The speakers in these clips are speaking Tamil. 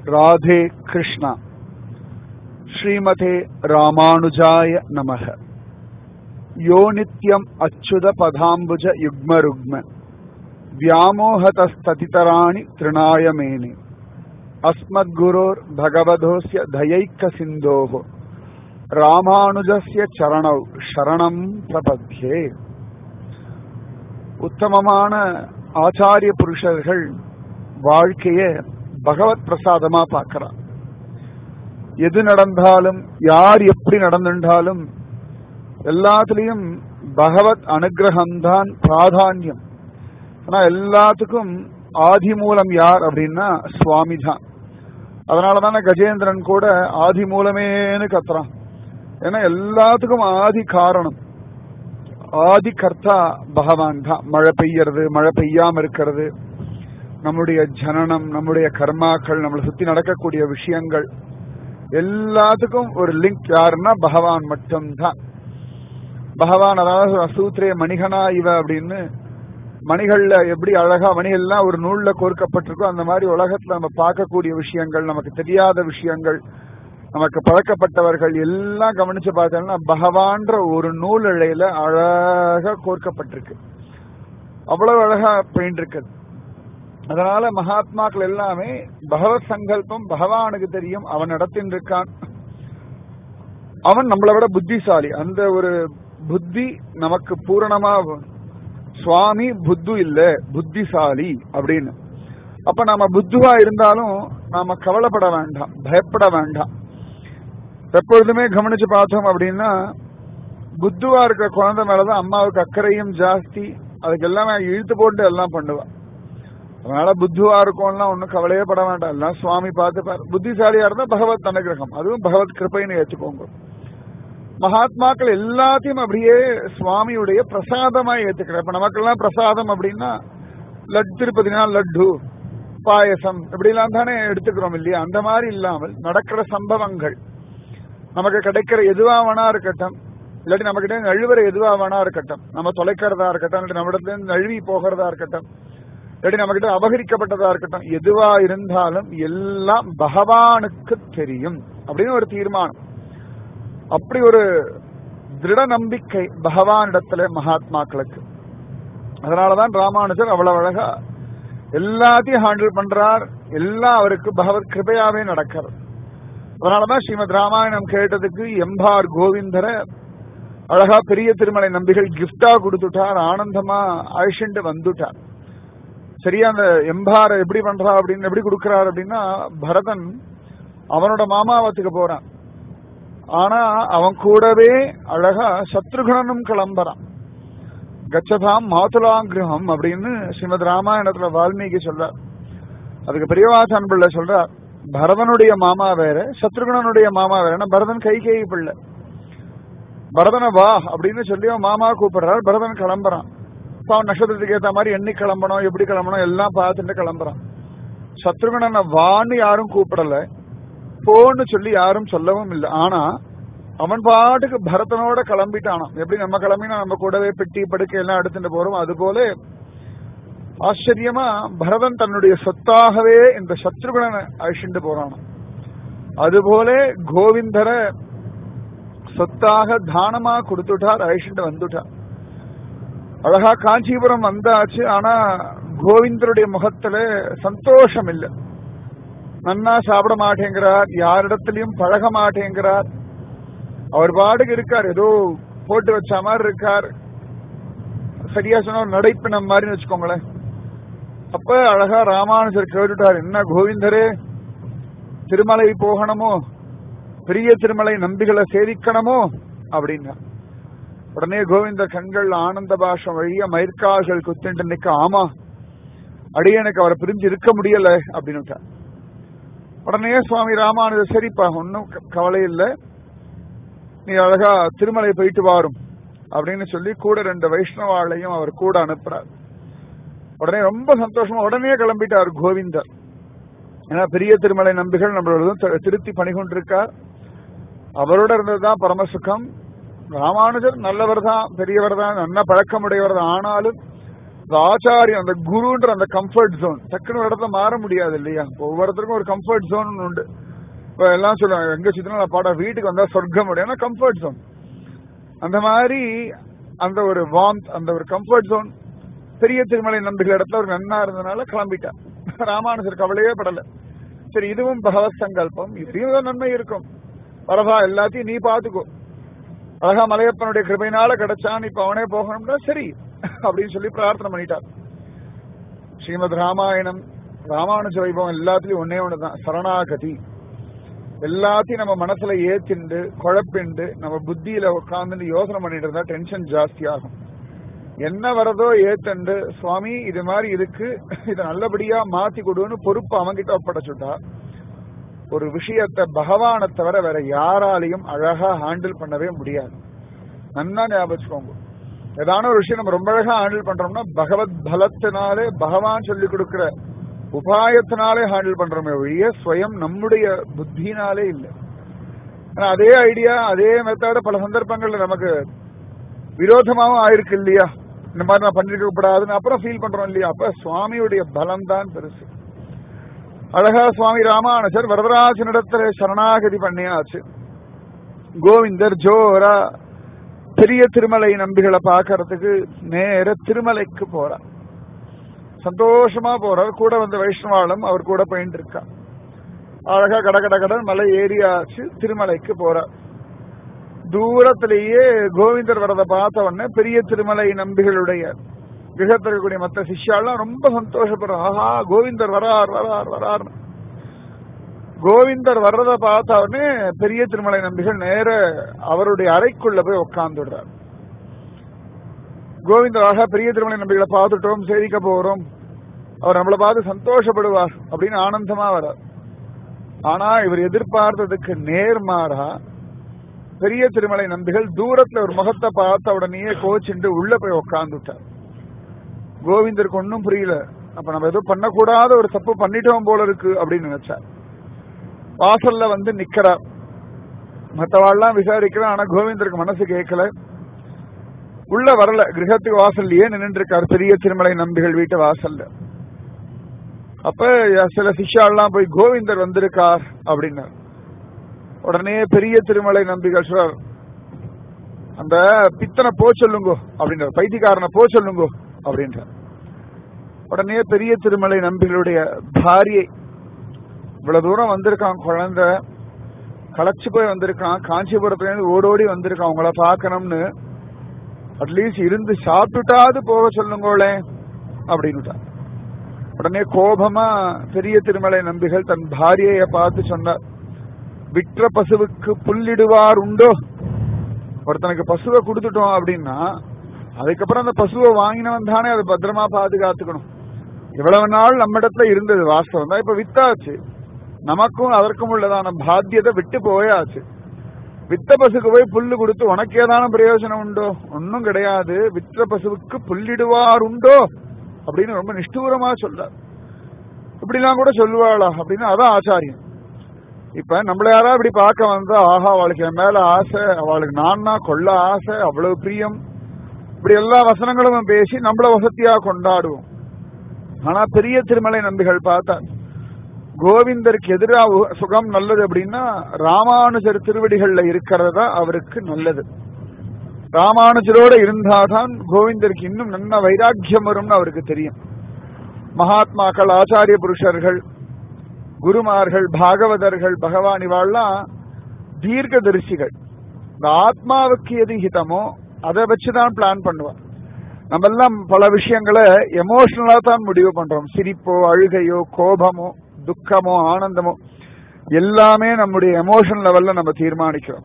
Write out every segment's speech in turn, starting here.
ராதே கிருஷ்ணா ஸ்ரீமதே ராமானுஜாய நமக யோ நித்யம் அச்சுத பதாம்புஜ யுக்ம ருக்ம व्यामोहतस्ततितराणि तृणाय मेने अस्मद्गुरोर्भगवधोऽस्य दयैकसिन्धोः ராமானுஜஸ்ய சரணௌ சரணம் பிரபத்யே உத்தமமான ஆச்சாரிய புருஷர்கள் வாழ்க்கைய பகவத் பிரசாதமா பார்க்கிறார் எது நடந்தாலும் யார் எப்படி நடந்துட்டாலும் எல்லாத்துலயும் பகவத் அனுகிரகம்தான் பிராதான்யம் ஆனா எல்லாத்துக்கும் ஆதி மூலம் யார் அப்படின்னா சுவாமி தான் அதனாலதானே கஜேந்திரன் கூட ஆதி மூலமேன்னு கத்துறான் ஏன்னா எல்லாத்துக்கும் ஆதி காரணம் ஆதி கர்த்தா பகவான் தான் மழை பெய்யறது மழை பெய்யாம இருக்கிறது நம்முடைய ஜனனம் நம்முடைய கர்மாக்கள் நம்மளை சுத்தி நடக்கக்கூடிய விஷயங்கள் எல்லாத்துக்கும் ஒரு லிங்க் யாருன்னா பகவான் மட்டும்தான் பகவான் அதாவது சூத்ரே மணிகனா இவ அப்படின்னு மணிகள்ல எப்படி அழகா மணிகள்லாம் ஒரு நூல்ல கோர்க்கப்பட்டிருக்கோ அந்த மாதிரி உலகத்துல நம்ம பார்க்கக்கூடிய விஷயங்கள் நமக்கு தெரியாத விஷயங்கள் நமக்கு பழக்கப்பட்டவர்கள் எல்லாம் கவனிச்சு பார்த்தோம்னா பகவான்ற ஒரு நூல் இழையில அழகா கோர்க்கப்பட்டிருக்கு அவ்வளவு அழகா பெயிண்ட் இருக்குது அதனால மகாத்மாக்கள் எல்லாமே பகவத் சங்கல்பம் பகவானுக்கு தெரியும் அவன் இடத்தின் இருக்கான் அவன் நம்மளை விட புத்திசாலி அந்த ஒரு புத்தி நமக்கு பூரணமா சுவாமி புத்து இல்ல புத்திசாலி அப்படின்னு அப்ப நாம புத்துவா இருந்தாலும் நாம கவலைப்பட வேண்டாம் பயப்பட வேண்டாம் எப்பொழுதுமே கவனிச்சு பார்த்தோம் அப்படின்னா புத்துவா இருக்கிற குழந்தை மேலதான் அம்மாவுக்கு அக்கறையும் ஜாஸ்தி அதுக்கு எல்லாமே இழுத்து போட்டு எல்லாம் பண்ணுவா அதனால புத்துவா இருக்கும்லாம் ஒன்னும் கவலையே பட வேண்டாம் எல்லாம் சுவாமி பார்த்துப்பார் புத்திசாலியா இருந்தா பகவத் அனுகிரகம் அதுவும் பகவத் கிருப்பைன்னு ஏற்றுக்கோங்க மகாத்மாக்கள் எல்லாத்தையும் அப்படியே சுவாமியுடைய பிரசாதமா ஏத்துக்கிற இப்ப நமக்கெல்லாம் பிரசாதம் அப்படின்னா லட் திருப்பதினா லட்டு பாயசம் இப்படிலாம் தானே எடுத்துக்கிறோம் இல்லையா அந்த மாதிரி இல்லாமல் நடக்கிற சம்பவங்கள் நமக்கு கிடைக்கிற எதுவா வேணா இருக்கட்டும் இல்லாட்டி நம்ம கிட்ட நழுவுற எதுவா வேணா இருக்கட்டும் நம்ம தொலைக்கிறதா இருக்கட்டும் இல்லாட்டி நம்ம இடத்துல நழுவி போகிறதா இருக்கட்டும் இல்லாட்டி நம்ம கிட்ட அபகரிக்கப்பட்டதா இருக்கட்டும் எதுவா இருந்தாலும் எல்லாம் பகவானுக்கு தெரியும் அப்படின்னு ஒரு தீர்மானம் அப்படி ஒரு திருட நம்பிக்கை பகவானிடத்துல மகாத்மாக்களுக்கு அதனாலதான் ராமானுஜர் அவ்வளவு அழகா எல்லாத்தையும் ஹேண்டில் பண்றார் எல்லாம் அவருக்கு பகவத் கிருபையாவே நடக்கிறது அதனாலதான் ஸ்ரீமத் ராமாயணம் கேட்டதுக்கு எம்பார் கோவிந்தர அழகா பெரிய திருமலை நம்பிகள் கிஃப்டா கொடுத்துட்டார் ஆனந்தமா அழிச்சுட்டு வந்துட்டார் சரியா அந்த எம்பார எப்படி பண்றா அப்படின்னு எப்படி கொடுக்கிறார் அப்படின்னா பரதன் அவனோட மாமாவத்துக்கு போறான் ஆனா அவன் கூடவே அழகா சத்ருகுணனும் கிளம்புறான் கச்சதாம் மாதுலாங்கிரகம் அப்படின்னு ஸ்ரீமத் ராமாயணத்துல வால்மீகி சொல்றார் அதுக்கு பெரியவாசன் பிள்ளை சொல்றார் பரதனுடைய மாமா வேற சத்ருகுணனுடைய மாமா வேற ஏன்னா பரதன் கை கை பிள்ளை பரதனை வா அப்படின்னு சொல்லி அவன் மாமா கூப்பிடுறார் பரதன் கிளம்புறான் அவன் நட்சத்திரத்துக்கு ஏத்த மாதிரி எண்ணி கிளம்பணும் எப்படி கிளம்பணும் எல்லாம் பார்த்துட்டு கிளம்புறான் சத்ருகுணனை வான்னு யாரும் கூப்பிடல போன்னு சொல்லி யாரும் சொல்லவும் இல்லை ஆனா அவன் பாட்டுக்கு பரதனோட கிளம்பிட்டானான் எப்படி நம்ம கிளம்பினா நம்ம கூடவே பெட்டி படுக்கை எல்லாம் எடுத்துட்டு போறோம் அது போல ஆச்சரியமா பரதன் தன்னுடைய சொத்தாகவே இந்த சத்ருகுணனை அழிச்சுட்டு போறானாம் அதுபோல கோவிந்தர சொத்தாக தானமா கொடுத்துட்டார் அழிச்சுட்டு வந்துட்டார் அழகா காஞ்சிபுரம் வந்தாச்சு ஆனா கோவிந்தருடைய முகத்துல சந்தோஷம் இல்லை நன்னா சாப்பிட மாட்டேங்கிறார் யாரிடத்திலையும் பழக மாட்டேங்கிறார் அவர் பாட்டுக்கு இருக்கார் ஏதோ போட்டு வச்ச மாதிரி இருக்கார் சரியா சொன்ன ஒரு நடைப்பினம் மாதிரி வச்சுக்கோங்களேன் அப்ப அழகா ராமானுஜர் கேட்டுட்டார் என்ன கோவிந்தரே திருமலை போகணுமோ பெரிய திருமலை நம்பிகளை சேவிக்கணுமோ அப்படின்னா உடனே கோவிந்த கண்கள் ஆனந்த பாஷம் வழிய மயிர்கால்கள் குத்திட்டு நிக்க ஆமா அடியனுக்கு அவரை பிரிஞ்சு இருக்க முடியல அப்படின்னு உடனே சுவாமி ராமானுஜர் சரிப்பா ஒன்னும் கவலை இல்லை நீ அழகா திருமலை போயிட்டு வாரும் அப்படின்னு சொல்லி கூட ரெண்டு வைஷ்ணவாளையும் அவர் கூட அனுப்புறார் உடனே ரொம்ப சந்தோஷமா உடனே கிளம்பிட்டார் கோவிந்தர் ஏன்னா பெரிய திருமலை நம்பிகள் நம்மளோட திருத்தி பணிகொண்டிருக்கார் அவரோட இருந்ததுதான் பரமசுகம் ராமானுஜர் நல்லவர் தான் பெரியவர் தான் நல்ல பழக்கமுடையவர் தான் ஆனாலும் அந்த ஆச்சாரியம் அந்த குருன்ற அந்த கம்ஃபர்ட் ஜோன் டக்குனு ஒரு இடத்துல மாற முடியாது இல்லையா ஒவ்வொருத்தருக்கும் ஒரு கம்ஃபர்ட் ஜோன் உண்டு இப்ப எல்லாம் சொல்லுவாங்க எங்க சித்தனா பாட வீட்டுக்கு வந்தா சொர்க்கம் முடியும் கம்ஃபர்ட் ஜோன் அந்த மாதிரி அந்த ஒரு வார்ம்த் அந்த ஒரு கம்ஃபர்ட் ஜோன் பெரிய திருமலை நம்பிக்கை இடத்துல ஒரு நன்னா இருந்ததுனால கிளம்பிட்டான் ராமானுஜர் கவலையே படல சரி இதுவும் பகவத் சங்கல்பம் இதுலயும் ஏதோ நன்மை இருக்கும் வரதா எல்லாத்தையும் நீ பாத்துக்கோ அழகா மலையப்பனுடைய கிருபையினால கிடைச்சான் இப்ப அவனே போகணும்னா சரி அப்படின்னு சொல்லி பிரார்த்தனை பண்ணிட்டார் ஸ்ரீமத் ராமாயணம் ராமானுஜ வைபவம் எல்லாத்துலயும் ஒன்னே ஒண்ணுதான் சரணாகதி எல்லாத்தையும் நம்ம மனசுல ஏத்திண்டு குழப்பிண்டு நம்ம புத்தியில உட்கார்ந்து யோசனை பண்ணிட்டு இருந்தா டென்ஷன் ஜாஸ்தி ஆகும் என்ன வரதோ ஏத்தண்டு சுவாமி இது மாதிரி இருக்கு இதை நல்லபடியா மாத்தி கொடுன்னு பொறுப்பு அவங்கிட்ட ஒப்படைச்சுட்டா ஒரு விஷயத்தை பகவானை தவிர வேற யாராலையும் அழகா ஹேண்டில் பண்ணவே முடியாது நன்னா ஞாபகம் வச்சுக்கோங்க ஏதான ஒரு விஷயம் நம்ம ரொம்ப அழகா ஹேண்டில் பண்றோம்னா பகவத் பலத்தினாலே பகவான் சொல்லி கொடுக்கிற உபாயத்தினாலே ஹேண்டில் பண்றோமே ஒழிய ஸ்வயம் நம்முடைய புத்தினாலே இல்லை ஆனா அதே ஐடியா அதே மெத்தட பல சந்தர்ப்பங்கள்ல நமக்கு விரோதமாவும் ஆயிருக்கு இல்லையா இந்த மாதிரி நான் பண்ணிருக்க கூடாதுன்னு அப்புறம் ஃபீல் பண்றோம் இல்லையா அப்ப சுவாமியுடைய பலம் தான் பெருசு அழகா சுவாமி ராமானுஜர் வரதராஜனிடத்துல சரணாகதி பண்ணியாச்சு கோவிந்தர் ஜோரா பெரிய திருமலை நம்பிகளை பாக்குறதுக்கு நேர திருமலைக்கு போறார் சந்தோஷமா போறார் கூட வந்த வைஷ்ணவாளும் அவர் கூட போயிட்டு இருக்கா அழகா கட கட கடன் மலை ஏறியாச்சு திருமலைக்கு போறார் தூரத்திலேயே கோவிந்தர் வரத பார்த்த உடனே பெரிய திருமலை நம்பிகளுடைய கிரகத்தில் இருக்கக்கூடிய மற்ற சிஷ்யாலாம் ரொம்ப சந்தோஷப்படுறாங்க ஆஹா கோவிந்தர் வரார் வரார் வரார் கோவிந்தர் வர்றத பார்த்த உடனே பெரிய திருமலை நம்பிகள் நேர அவருடைய அறைக்குள்ள போய் உட்கார்ந்துடுறார் கோவிந்தராக பெரிய திருமலை நம்பிகளை பார்த்துட்டோம் சேவிக்க போறோம் அவர் நம்மளை பார்த்து சந்தோஷப்படுவார் அப்படின்னு ஆனந்தமா வரார் ஆனா இவர் எதிர்பார்த்ததுக்கு நேர்மாறா பெரிய திருமலை நம்பிகள் தூரத்துல ஒரு முகத்தை பார்த்த உடனேயே கோச்சிண்டு உள்ள போய் உட்கார்ந்துட்டார் கோவிந்தருக்கு ஒன்னும் புரியல அப்ப நம்ம எதுவும் பண்ணக்கூடாத ஒரு தப்பு பண்ணிட்டோம் போல இருக்கு அப்படின்னு நினைச்சார் வாசல்ல வந்து நிக்கிறார் மத்தவாள்லாம் விசாரிக்கிறார் ஆனா கோவிந்தருக்கு மனசு கேட்கல உள்ள வரல கிரகத்துக்கு வாசல்லையே நின்று இருக்கார் பெரிய திருமலை நம்பிகள் வீட்டு வாசல்ல அப்ப சில சிஷ்யாலாம் போய் கோவிந்தர் வந்திருக்கார் அப்படின்னார் உடனே பெரிய திருமலை நம்பிகள் சொல்றார் அந்த பித்தனை போ சொல்லுங்கோ அப்படின்றார் பைத்தியக்காரனை போ சொல்லுங்கோ அப்படின்றார் உடனே பெரிய திருமலை நம்பிகளுடைய பாரியை இவ்வளவு தூரம் வந்திருக்கான் குழந்தை களைச்சு போய் வந்திருக்கான் காஞ்சிபுரத்துல இருந்து ஓடோடி வந்திருக்கான் உங்களை பார்க்கணும்னு அட்லீஸ்ட் இருந்து சாப்பிட்டுட்டாது போக சொல்லுங்களே அப்படின்னுட்டான் உடனே கோபமா பெரிய திருமலை நம்பிகள் தன் பாரியைய பார்த்து சொன்னார் விற்ற பசுவுக்கு புல்லிடுவார் உண்டோ ஒருத்தனுக்கு பசுவை கொடுத்துட்டோம் அப்படின்னா அதுக்கப்புறம் அந்த பசுவை வாங்கினவன் தானே அதை பத்திரமா பாதுகாத்துக்கணும் இவ்வளவு நாள் நம்ம இடத்துல இருந்தது வாஸ்தவம் தான் இப்ப வித்தாச்சு நமக்கும் அதற்கும் உள்ளதான பாத்தியத்தை விட்டு போயாச்சு வித்த பசுக்கு போய் புல்லு கொடுத்து உனக்கு ஏதான பிரயோஜனம் உண்டோ ஒன்னும் கிடையாது விற்ற பசுவுக்கு புல்லிடுவார் உண்டோ அப்படின்னு ரொம்ப நிஷ்டூரமா சொல்றார் இப்படிலாம் கூட சொல்லுவாளா அப்படின்னு அதான் ஆச்சாரியம் இப்ப நம்மள யாரா இப்படி பார்க்க வந்தா ஆஹா அவளுக்கு என் மேல ஆசை அவளுக்கு நான்னா கொள்ள ஆசை அவ்வளவு பிரியம் இப்படி எல்லா வசனங்களும் பேசி நம்மள வசதியா கொண்டாடுவோம் ஆனா பெரிய திருமலை நம்பிகள் பார்த்தா கோவிந்தருக்கு எதிராக சுகம் நல்லது அப்படின்னா ராமானுஜர் திருவடிகள்ல இருக்கிறதா அவருக்கு நல்லது ராமானுஜரோட இருந்தாதான் கோவிந்தருக்கு இன்னும் நல்ல வைராக்கியம் வரும்னு அவருக்கு தெரியும் மகாத்மாக்கள் ஆச்சாரிய புருஷர்கள் குருமார்கள் பாகவதர்கள் பகவான் இவாள்லாம் தீர்க்கதரிசிகள் இந்த ஆத்மாவுக்கு எது ஹிதமோ அதை வச்சுதான் பிளான் பண்ணுவார் நம்ம எல்லாம் பல விஷயங்களை எமோஷனலா தான் முடிவு பண்றோம் சிரிப்போ அழுகையோ கோபமோ துக்கமோ ஆனந்தமோ எல்லாமே நம்முடைய எமோஷன் லெவல்ல நம்ம தீர்மானிக்கிறோம்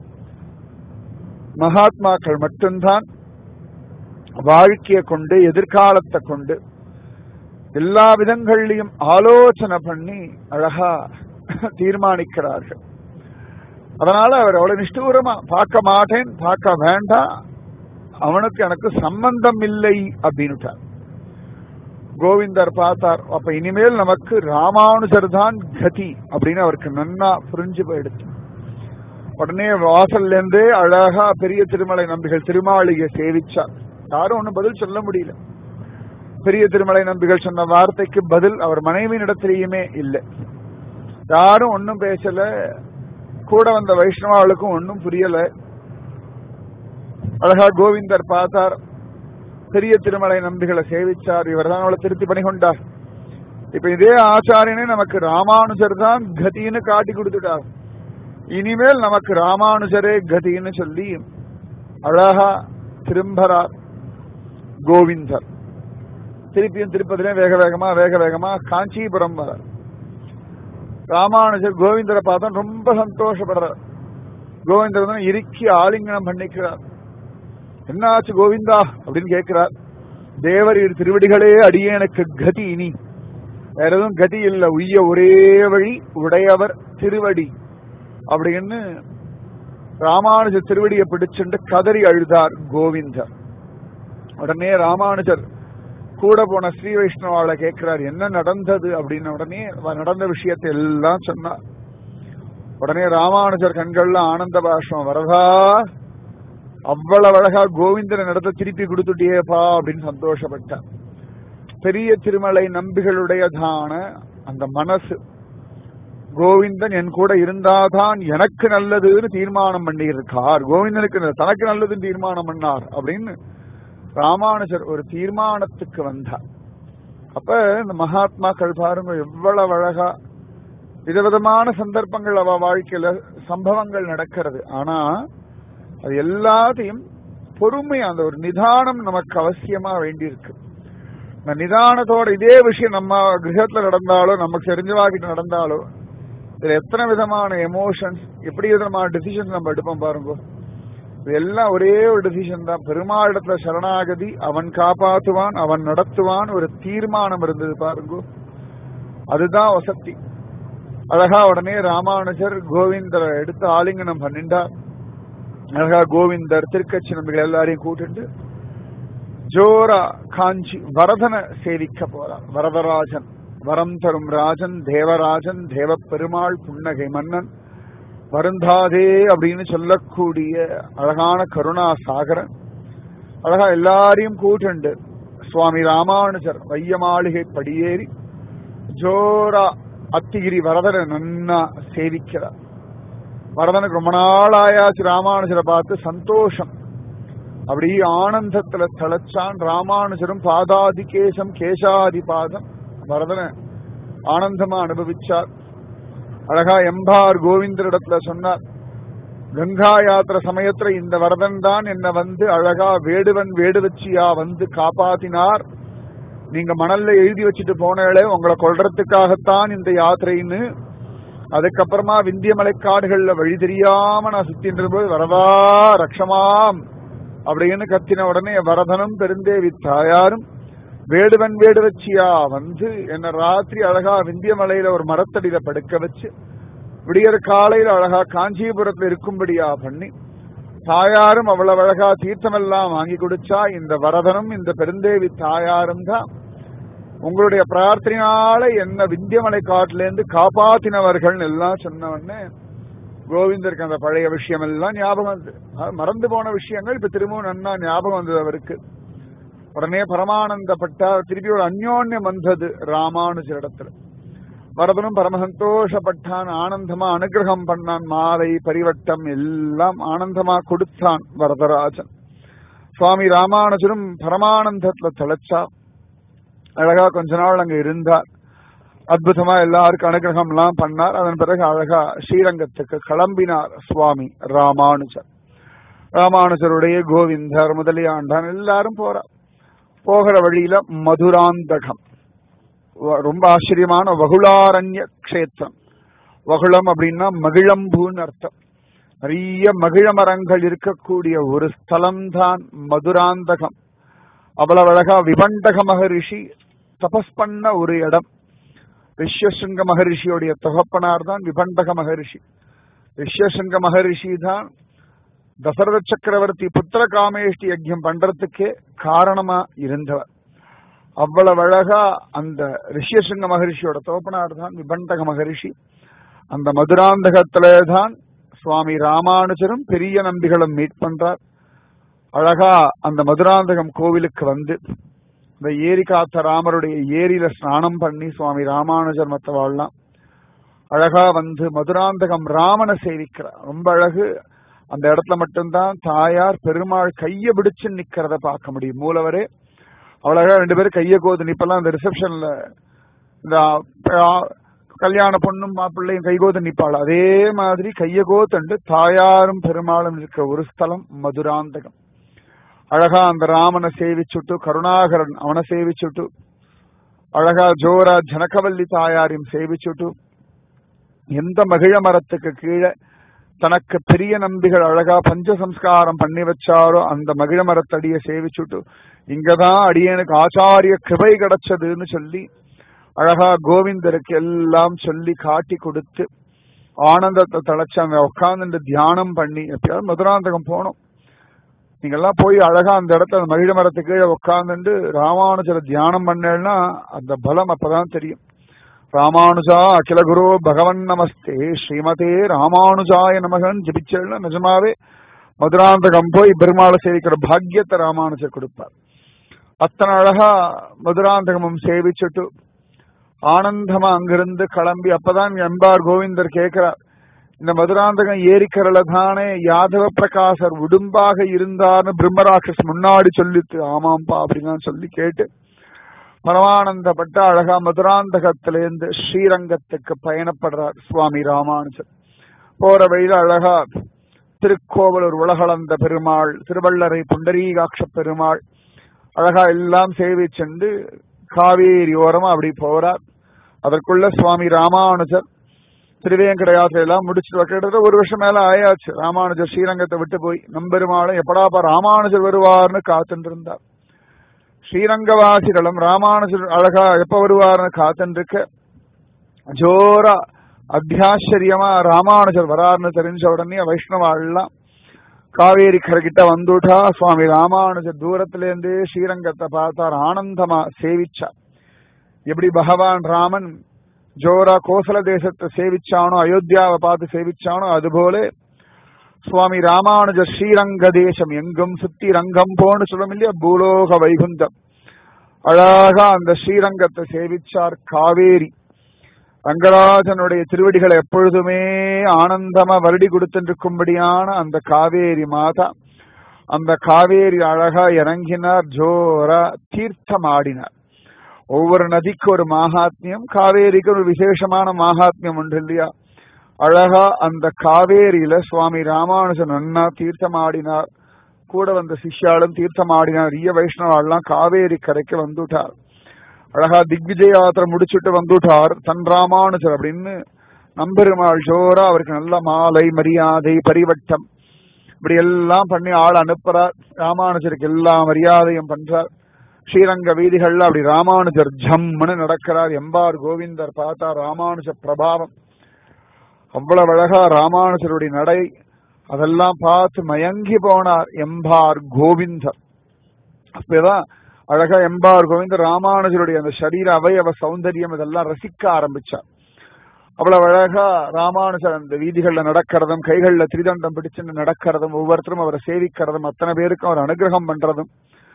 மகாத்மாக்கள் மட்டும்தான் வாழ்க்கையை கொண்டு எதிர்காலத்தை கொண்டு எல்லா விதங்கள்லையும் ஆலோசனை பண்ணி அழகா தீர்மானிக்கிறார்கள் அதனால அவர் அவ்வளவு நிஷ்டூரமா பார்க்க மாட்டேன் பார்க்க வேண்டாம் அவனுக்கு எனக்கு சம்பந்தம் இல்லை அப்படின்னுட்டார் கோவிந்தர் பார்த்தார் அப்ப இனிமேல் நமக்கு ராமானுஜர் தான் கதி அப்படின்னு அவருக்கு நன்னா புரிஞ்சு போயிடுச்சு உடனே வாசல்ல இருந்தே அழகா பெரிய திருமலை நம்பிகள் திருமாளிகை சேவிச்சார் யாரும் ஒன்னும் பதில் சொல்ல முடியல பெரிய திருமலை நம்பிகள் சொன்ன வார்த்தைக்கு பதில் அவர் மனைவியின் இடத்திலேயுமே இல்லை யாரும் ஒன்னும் பேசல கூட வந்த வைஷ்ணவாளுக்கும் ஒன்னும் புரியல அழகா கோவிந்தர் பார்த்தார் பெரிய திருமலை நம்பிகளை சேவிச்சார் இவர் தான் அவளை திருத்தி பண்ணி கொண்டார் இப்ப இதே ஆச்சாரியனே நமக்கு ராமானுஜர் தான் கதின்னு காட்டி கொடுத்துட்டார் இனிமேல் நமக்கு ராமானுஜரே கதின்னு சொல்லி அழகா திரும்பறார் கோவிந்தர் திருப்பியும் திருப்பதிலே வேக வேகமா வேக வேகமா காஞ்சிபுரம் வர ராமானுஜர் கோவிந்தரை பார்த்தா ரொம்ப சந்தோஷப்படுறார் கோவிந்தர் தான் இறுக்கி ஆலிங்கனம் பண்ணிக்கிறார் என்னாச்சு கோவிந்தா அப்படின்னு கேட்கிறார் தேவர் இரு திருவடிகளே அடியேனுக்கு கதி இனி வேற எதுவும் கதி இல்ல உய்ய ஒரே வழி உடையவர் திருவடி அப்படின்னு ராமானுஜர் திருவடியை பிடிச்சுண்டு கதறி அழுதார் கோவிந்தர் உடனே ராமானுஜர் கூட போன ஸ்ரீ வைஷ்ணவால கேட்கிறார் என்ன நடந்தது அப்படின்னு உடனே நடந்த விஷயத்தை எல்லாம் சொன்னார் உடனே ராமானுஜர் கண்கள்ல ஆனந்த பாஷம் வரதா அவ்வளவு அழகா கோவிந்தன் இடத்த திருப்பி கொடுத்துட்டியேப்பா அப்படின்னு சந்தோஷப்பட்டார் பெரிய திருமலை நம்பிகளுடையதான அந்த மனசு கோவிந்தன் என் கூட இருந்தாதான் எனக்கு நல்லதுன்னு தீர்மானம் பண்ணி இருக்கார் கோவிந்தனுக்கு தனக்கு நல்லதுன்னு தீர்மானம் பண்ணார் அப்படின்னு ராமானுஜர் ஒரு தீர்மானத்துக்கு வந்தார் அப்ப இந்த மகாத்மாக்கள் பாருங்க எவ்வளவு அழகா விதவிதமான சந்தர்ப்பங்கள் அவ வாழ்க்கையில சம்பவங்கள் நடக்கிறது ஆனா அது எல்லாத்தையும் பொறுமையா அந்த ஒரு நிதானம் நமக்கு அவசியமா வேண்டியிருக்கு இந்த நிதானத்தோட இதே விஷயம் நம்ம கிரகத்துல நடந்தாலோ நமக்கு தெரிஞ்சவாகிட்டு நடந்தாலோ இதுல எத்தனை விதமான எமோஷன்ஸ் எப்படி விதமான டிசிஷன்ஸ் நம்ம எடுப்போம் பாருங்க இது எல்லாம் ஒரே ஒரு டிசிஷன் தான் பெருமாளிடத்துல சரணாகதி அவன் காப்பாற்றுவான் அவன் நடத்துவான் ஒரு தீர்மானம் இருந்தது பாருங்க அதுதான் வசதி அழகா உடனே ராமானுஜர் கோவிந்தரை எடுத்து ஆலிங்கனம் பண்ணிண்டார் அழகா கோவிந்தர் திருக்கட்சி நம்பிகள் எல்லாரையும் கூட்டிட்டு ஜோரா காஞ்சி வரதனை சேவிக்க போறார் வரதராஜன் வரம் தரும் ராஜன் தேவராஜன் தேவ பெருமாள் புன்னகை மன்னன் வருந்தாதே அப்படின்னு சொல்லக்கூடிய அழகான கருணா சாகரன் அழகா எல்லாரையும் கூட்டுண்டு சுவாமி ராமானுஜர் வைய மாளிகை படியேறி ஜோரா அத்திகிரி வரதனை நன்னா சேவிக்கிறார் வரதனுக்கு ரொம்ப நாள் ஆயாச்சு ராமானுஜரை பார்த்து சந்தோஷம் அப்படி ஆனந்தத்துல தளச்சான் ராமானுஜரும் பாதாதி கேசம் கேசாதி பாதம் வரதனை ஆனந்தமா அனுபவிச்சார் அழகா எம்பார் கோவிந்தரிடத்துல சொன்னார் கங்கா யாத்திரை சமயத்துல இந்த வரதன் தான் என்ன வந்து அழகா வேடுவன் வேடுவச்சியா வந்து காப்பாத்தினார் நீங்க மணல்ல எழுதி வச்சுட்டு போனாலே உங்களை கொல்றதுக்காகத்தான் இந்த யாத்திரைன்னு அதுக்கப்புறமா விந்திய மலைக்காடுகள்ல வழி தெரியாம நான் சுத்தின்ற போது வரதா ரக்ஷமாம் அப்படின்னு கத்தின உடனே வரதனும் பெருந்தேவி தாயாரும் வேடுவன் வேடுவச்சியா வந்து என்ன ராத்திரி அழகா விந்திய மலையில ஒரு மரத்தடியில படுக்க வச்சு விடியற் காலையில அழகா காஞ்சிபுரத்துல இருக்கும்படியா பண்ணி தாயாரும் அவ்வளவு அழகா தீர்த்தமெல்லாம் வாங்கி குடிச்சா இந்த வரதனும் இந்த பெருந்தேவி தாயாரும் தான் உங்களுடைய பிரார்த்தனையால என்ன விந்தியமலை காட்டுல இருந்து காப்பாத்தினவர்கள் எல்லாம் சொன்ன உடனே கோவிந்தருக்கு அந்த பழைய விஷயம் எல்லாம் ஞாபகம் வந்து மறந்து போன விஷயங்கள் இப்ப திரும்பவும் நன்னா ஞாபகம் வந்தது அவருக்கு உடனே பரமானந்தப்பட்டா திருப்பி ஒரு அந்யோன்யம் வந்தது ராமானுஜர் இடத்துல வரதனும் பரமசந்தோஷப்பட்டான் ஆனந்தமா அனுகிரகம் பண்ணான் மாலை பரிவட்டம் எல்லாம் ஆனந்தமா கொடுத்தான் வரதராஜன் சுவாமி ராமானுஜரும் பரமானந்தத்துல தலைச்சா அழகா கொஞ்ச நாள் அங்க இருந்தார் அற்புதமா எல்லாருக்கும் அனுகிரகம் எல்லாம் பண்ணார் அதன் பிறகு அழகா ஸ்ரீரங்கத்துக்கு கிளம்பினார் சுவாமி ராமானுஜர் ராமானுஜருடைய கோவிந்தர் முதலியாண்டான் எல்லாரும் போறார் போகிற வழியில மதுராந்தகம் ரொம்ப ஆச்சரியமான வகுளாரண்ய கஷேத்திரம் வகுளம் அப்படின்னா மகிழம்பூன்னு அர்த்தம் நிறைய மகிழ மரங்கள் இருக்கக்கூடிய ஒரு ஸ்தலம் தான் மதுராந்தகம் அவ்வளவு அழகா விபண்டக மகரிஷி தபஸ் பண்ண ஒரு இடம் ரிஷ்யசிங்க மகரிஷியோடைய தொகப்பனார் தான் விபண்டக மகரிஷி ரிஷ்யசிங்க மகரிஷி தான் தசரத சக்கரவர்த்தி புத்திர காமேஷ்டி யஜ்யம் பண்றதுக்கே காரணமா இருந்தவர் அவ்வளவு அழகா அந்த ரிஷ்யசிங்க மகரிஷியோட தோப்பனார் தான் விபண்டக மகரிஷி அந்த மதுராந்தகத்திலே தான் சுவாமி ராமானுஜரும் பெரிய நம்பிகளும் மீட் பண்றார் அழகா அந்த மதுராந்தகம் கோவிலுக்கு வந்து இந்த ஏரி காத்த ராமருடைய ஏரியில ஸ்நானம் பண்ணி சுவாமி ராமானுஜர் மத்தவாள்லாம் அழகா வந்து மதுராந்தகம் ராமனை சேவிக்கிறார் ரொம்ப அழகு அந்த இடத்துல மட்டும்தான் தாயார் பெருமாள் கைய பிடிச்சு நிக்கிறத பார்க்க முடியும் மூலவரே அவ்வளகா ரெண்டு பேரும் கைய கோது நிப்பெல்லாம் இந்த ரிசப்ஷன்ல இந்த ஆ- கல்யாண பொண்ணும் மாப்பிள்ளையும் கைகோத்து நிப்பாள் அதே மாதிரி கைய கோத்தண்டு தாயாரும் பெருமாளும் இருக்கிற ஒரு ஸ்தலம் மதுராந்தகம் அழகா அந்த ராமனை சேவிச்சுட்டு கருணாகரன் அவனை சேவிச்சுட்டு அழகா ஜோரா ஜனகவல்லி தாயாரையும் சேவிச்சுட்டு எந்த மகிழ மரத்துக்கு கீழே தனக்கு பெரிய நம்பிகள் அழகா பஞ்சசம்ஸ்காரம் பண்ணி வச்சாரோ அந்த மகிழ மரத்தடியை சேவிச்சுட்டு இங்கதான் அடியனுக்கு ஆச்சாரிய கிருபை கிடைச்சதுன்னு சொல்லி அழகா கோவிந்தருக்கு எல்லாம் சொல்லி காட்டி கொடுத்து ஆனந்தத்தை தழைச்சு அங்க உட்கார்ந்து தியானம் பண்ணி எப்பயாவது மதுராந்தகம் போனோம் நீங்கெல்லாம் போய் அழகா அந்த இடத்துல அந்த மகிழ மரத்துக்கு கீழே உட்கார்ந்துட்டு ராமானுஜரை தியானம் பண்ணேன்னா அந்த பலம் அப்பதான் தெரியும் ராமானுஜா அகில குரு பகவன் நமஸ்தே ஸ்ரீமதே ராமானுஜாய நமகன் ஜபிச்சேன்னா நிஜமாவே மதுராந்தகம் போய் பெருமாளை சேவிக்கிற பாக்கியத்தை ராமானுஜர் கொடுப்பார் அத்தனை அழகா மதுராந்தகமும் சேவிச்சுட்டு ஆனந்தமா அங்கிருந்து கிளம்பி அப்பதான் எம்பார் கோவிந்தர் கேட்கிறார் இந்த மதுராந்தகம் ஏரிக்கரல தானே யாதவ பிரகாசர் உடும்பாக இருந்தார்னு பிரம்மராட்சஸ் முன்னாடி சொல்லித்து ஆமாம்பா அப்படின்னு சொல்லி கேட்டு பரமானந்தப்பட்ட அழகா மதுராந்தகத்திலிருந்து ஸ்ரீரங்கத்துக்கு பயணப்படுறார் சுவாமி ராமானுஜர் போற வழியில அழகா திருக்கோவலூர் உலகளந்த பெருமாள் திருவள்ளரை புண்டரீகாட்ச பெருமாள் அழகா எல்லாம் சேவிச்சென்று காவேரி ஓரமா அப்படி போறார் அதற்குள்ள சுவாமி ராமானுஜர் திருவேங்கட யாத்திரையெல்லாம் முடிச்சுட்டு கிட்டத்தட்ட ஒரு வருஷம் மேல ஆயாச்சு ராமானுஜர் ஸ்ரீரங்கத்தை விட்டு போய் நம்பெருமாளும் எப்படாப்பா ராமானுஜர் வருவார்னு காத்துட்டு இருந்தார் ஸ்ரீரங்கவாசிகளும் ராமானுஜர் அழகா எப்ப வருவார்னு காத்துருக்க ஜோரா அத்தியாச்சரியமா ராமானுஜர் வரார்னு தெரிஞ்ச உடனே வைஷ்ணவாள்லாம் காவேரி கரைகிட்ட வந்துட்டா சுவாமி ராமானுஜர் தூரத்துல இருந்தே ஸ்ரீரங்கத்தை பார்த்தார் ஆனந்தமா சேவிச்சார் எப்படி பகவான் ராமன் ஜோரா கோசல தேசத்தை சேவிச்சானோ அயோத்தியாவை பார்த்து சேவிச்சானோ அதுபோல சுவாமி ராமானுஜர் ஸ்ரீரங்க தேசம் எங்கும் சுத்தி ரங்கம் போன்னு சொல்லும் இல்லையா பூலோக வைகுந்தம் அழகா அந்த ஸ்ரீரங்கத்தை சேவிச்சார் காவேரி ரங்கராஜனுடைய திருவடிகளை எப்பொழுதுமே ஆனந்தமா வருடி கொடுத்திருக்கும்படியான அந்த காவேரி மாதா அந்த காவேரி அழகா இறங்கினார் ஜோரா தீர்த்தம் ஆடினார் ஒவ்வொரு நதிக்கு ஒரு மகாத்மியம் காவேரிக்கு ஒரு விசேஷமான மகாத்மியம் உண்டு இல்லையா அழகா அந்த காவேரியில சுவாமி ராமானுஜன் நன்னா தீர்த்தம் ஆடினார் கூட வந்த சிஷ்யாலும் தீர்த்தம் ஆடினார் ரிய வைஷ்ணவாள்லாம் காவேரி கரைக்கு வந்துட்டார் அழகா திக்விஜய யாத்திரை முடிச்சுட்டு வந்துட்டார் தன் ராமானுஜர் அப்படின்னு நம்பெருமாள் ஜோரா அவருக்கு நல்ல மாலை மரியாதை பரிவட்டம் இப்படி எல்லாம் பண்ணி ஆள் அனுப்புறார் ராமானுஜருக்கு எல்லா மரியாதையும் பண்றார் ஸ்ரீரங்க வீதிகள்ல அப்படி ராமானுஜர் ஜம்முன்னு நடக்கிறார் எம்பார் கோவிந்தர் பார்த்தா ராமானுஜ பிரபாவம் அவ்வளவு அழகா ராமானுஜருடைய நடை அதெல்லாம் பார்த்து மயங்கி போனார் எம்பார் கோவிந்தர் அப்பதான் அழகா எம்பார் கோவிந்தர் ராமானுஜருடைய அந்த சரீர அவயவ சௌந்தரியம் இதெல்லாம் ரசிக்க ஆரம்பிச்சார் அவ்வளவு அழகா ராமானுஜர் அந்த வீதிகள்ல நடக்கிறதும் கைகள்ல திரிதண்டம் பிடிச்சுன்னு நடக்கிறதும் ஒவ்வொருத்தரும் அவரை சேவிக்கிறதும் அத்தனை பேருக்கும் அவர் அனுகிரகம் பண்றதும்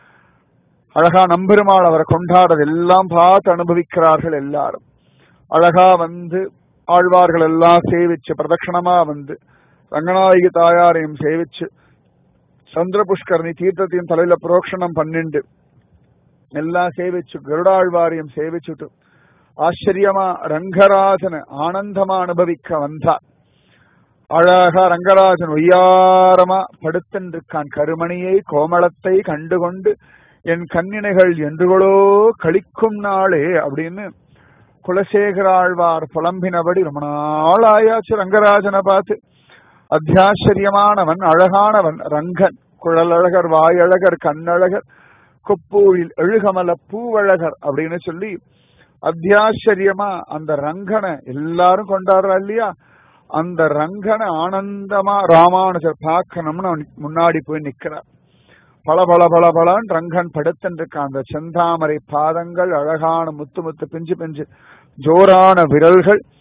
அழகா நம்பெருமாள் அவரை கொண்டாடுறது எல்லாம் பார்த்து அனுபவிக்கிறார்கள் எல்லாரும் அழகா வந்து ஆழ்வார்கள் எல்லாம் சேவிச்சு பிரதட்சணமா வந்து ரங்கநாயகி தாயாரையும் சேவிச்சு சந்திர புஷ்கரணி தீர்த்தத்தையும் தலையில புரோக்ஷணம் பண்ணிண்டு எல்லாம் சேவிச்சு கருடாழ்வாரையும் சேவிச்சுட்டு ஆச்சரியமா ரங்கராஜனை ஆனந்தமா அனுபவிக்க வந்தார் அழகா ரங்கராஜன் ஒய்யாரமா படுத்திருக்கான் கருமணியை கோமளத்தை கண்டுகொண்டு என் கண்ணினைகள் என்றுகளோ கழிக்கும் நாளே அப்படின்னு குலசேகராழ்வார் புலம்பினபடி ரொம்ப நாள் ஆயாச்சு ரங்கராஜனை பார்த்து அத்தியாச்சரியமானவன் அழகானவன் ரங்கன் குழலழகர் வாயழகர் கண்ணழகர் கொப்பூழில் எழுகமல பூவழகர் அப்படின்னு சொல்லி அத்தியாச்சரியமா அந்த ரங்கனை எல்லாரும் கொண்டாடுறா இல்லையா அந்த ரங்கனை ஆனந்தமா ராமானுஜர் பார்க்கணும்னு அவன் முன்னாடி போய் நிக்கிறார் பல பல பல பலன் ரங்கன் படுத்திருக்கான் அந்த செந்தாமரை பாதங்கள் அழகான முத்து முத்து பிஞ்சு பிஞ்சு ஜோரான விரல்கள்